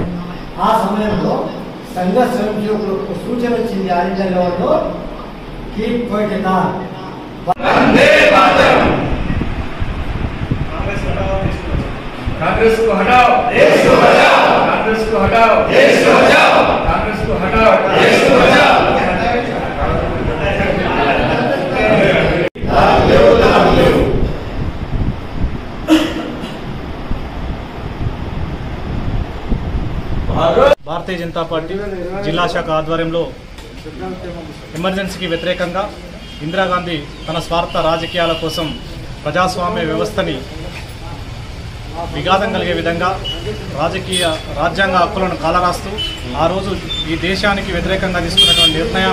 ఆ సమయంలో సంఘ స్వయంసేవకులకు సూచన వచ్చింది ఆల్ ఇండియా లెవెల్లో కీప్ క్వైట్ कांग्रेस को हटाओ देश को बचाओ कांग्रेस को हटाओ देश को बचाओ कांग्रेस को हटाओ देश को बचाओ భారతీయ జనతా పార్టీ జిల్లా శాఖ ఆధ్వర్యంలో ఎమర్జెన్సీకి వ్యతిరేకంగా ఇందిరాగాంధీ తన స్వార్థ రాజకీయాల కోసం ప్రజాస్వామ్య వ్యవస్థని విఘాతం కలిగే విధంగా రాజకీయ రాజ్యాంగ హక్కులను కాలరాస్తూ ఆ రోజు ఈ దేశానికి వ్యతిరేకంగా తీసుకున్నటువంటి నిర్ణయం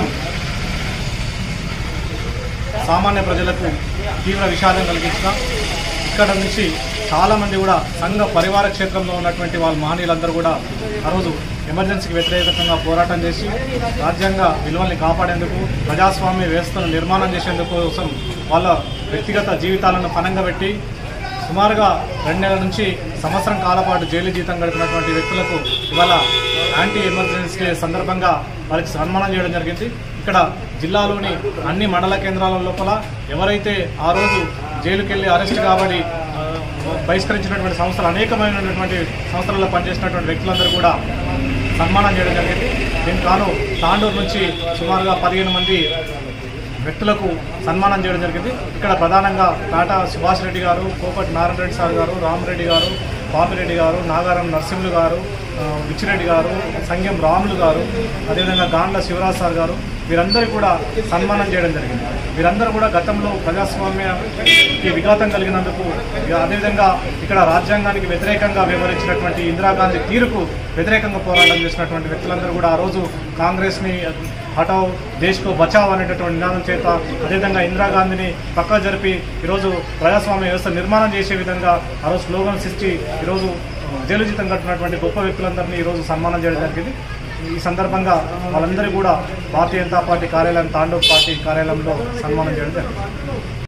సామాన్య ప్రజలకు తీవ్ర విషాదం కలిగించిన ఇక్కడ నుంచి చాలామంది కూడా సంఘ పరివార క్షేత్రంలో ఉన్నటువంటి వాళ్ళ మహనీయులందరూ కూడా ఆ రోజు ఎమర్జెన్సీకి వ్యతిరేకంగా పోరాటం చేసి రాజ్యాంగ విలువల్ని కాపాడేందుకు ప్రజాస్వామ్య వ్యవస్థను నిర్మాణం చేసేందుకు కోసం వాళ్ళ వ్యక్తిగత జీవితాలను పనంగా పెట్టి సుమారుగా రెండు నెలల నుంచి సంవత్సరం కాల పాటు జైలు జీతం గడిపినటువంటి వ్యక్తులకు ఇవాళ యాంటీ ఎమర్జెన్సీ డే సందర్భంగా వారికి సన్మానం చేయడం జరిగింది ఇక్కడ జిల్లాలోని అన్ని మండల కేంద్రాల లోపల ఎవరైతే ఆ రోజు జైలుకి వెళ్ళి అరెస్ట్ కాబడి ఆ, బహిష్కరించినటువంటి సంస్థలు అనేకమైనటువంటి సంస్థలలో పనిచేసినటువంటి వ్యక్తులందరూ కూడా సన్మానం చేయడం జరిగింది దీనికి కాను తాండూరు నుంచి సుమారుగా పదిహేను మంది వ్యక్తులకు సన్మానం చేయడం జరిగింది ఇక్కడ ప్రధానంగా టాటా సుభాష్ రెడ్డి గారు కోపటి నారాయణ రెడ్డి సార్ గారు రామరెడ్డి గారు పాపిరెడ్డి గారు నాగారం నరసింహులు గారు ఆ, విచ్చిరెడ్డి గారు సంగం రాములు గారు అదేవిధంగా గాండ్ల శివరాజ్ సార్ గారు వీరందరూ కూడా సన్మానం చేయడం జరిగింది వీరందరూ కూడా గతంలో ప్రజాస్వామ్యకి విఘాతం కలిగినందుకు ఇక అదేవిధంగా ఇక్కడ రాజ్యాంగానికి వ్యతిరేకంగా వ్యవహరించినటువంటి ఇందిరాగాంధీ తీరుకు వ్యతిరేకంగా పోరాటం చేసినటువంటి వ్యక్తులందరూ కూడా ఆ రోజు కాంగ్రెస్ని హటావ్ దేశ్కో బచావ్ అనేటటువంటి నినాదం చేత అదేవిధంగా ఇందిరాగాంధీని పక్క జరిపి ఈరోజు ప్రజాస్వామ్య వ్యవస్థ నిర్మాణం చేసే విధంగా ఆ రోజు స్లోగన్స్ ఇచ్చి ఈరోజు జైలు జీతం కట్టినటువంటి గొప్ప వ్యక్తులందరినీ ఈరోజు సన్మానం చేయడం జరిగింది ఈ సందర్భంగా వాళ్ళందరూ కూడా భారతీయ జనతా పార్టీ కార్యాలయం తాండూర్ పార్టీ కార్యాలయంలో సన్మానం చేయడం జరిగింది